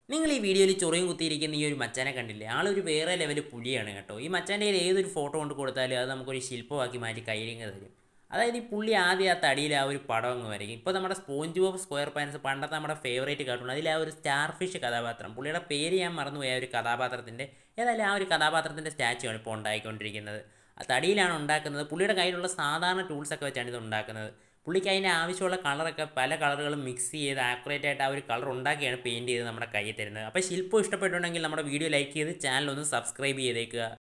നിങ്ങൾ ഈ വീഡിയോയിൽ ചൊറിയും കുത്തിയിരിക്കുന്ന ഈ ഒരു മച്ചാനെ കണ്ടില്ലേ ആളൊരു വേറെ ലെവൽ പുലിയാണ് കേട്ടോ ഈ മച്ചാൻ്റെ കയ്യിൽ ഏതൊരു ഫോട്ടോ കൊണ്ട് കൊടുത്താലും അത് നമുക്കൊരു ശില്പമാക്കി മാറ്റി കയ്യിലിങ്ങ് തരും അതായത് ഈ പുള്ളി ആദ്യം ആ തടിയിൽ ആ ഒരു പടം അങ്ങ് വരയ്ക്കും ഇപ്പോൾ നമ്മുടെ സ്പോഞ്ച് ബോബ് സ്ക്വയർ പാൻസ് പണ്ടത്തെ നമ്മുടെ ഫേവറേറ്റ് കാർട്ടൂൺ അതിൽ ആ ഒരു സ്റ്റാർ ഫിഷ് കഥാപാത്രം പുള്ളിയുടെ പേര് ഞാൻ മറന്നുപോയി ആ ഒരു കഥാപാത്രത്തിൻ്റെ ഏതായാലും ആ ഒരു കഥാപാത്രത്തിൻ്റെ സ്റ്റാച്ചു ആണ് ഇപ്പോൾ ഉണ്ടായിക്കൊണ്ടിരിക്കുന്നത് ആ തടിയിലാണ് ഉണ്ടാക്കുന്നത് പുള്ളിയുടെ കയ്യിലുള്ള സാധാരണ ടൂൾസൊക്കെ വെച്ചാണ് ഇത് ഉണ്ടാക്കുന്നത് പുള്ളിക്ക് അതിൻ്റെ ആവശ്യമുള്ള കളറൊക്കെ പല കളറുകളും മിക്സ് ചെയ്ത് ആക്യുറേറ്റ് ആയിട്ട് ആ ഒരു കളർ ഉണ്ടാക്കിയാണ് പെയിൻറ്റ് ചെയ്ത് നമ്മുടെ കയ്യിൽ തരുന്നത് അപ്പോൾ ശില്പം ഇഷ്ടപ്പെട്ടുണ്ടെങ്കിൽ നമ്മുടെ വീഡിയോ ലൈക്ക് ചെയ്ത് ചാനൽ ഒന്ന് സബ്സ്ക്രൈബ് ചെയ്തേക്കുക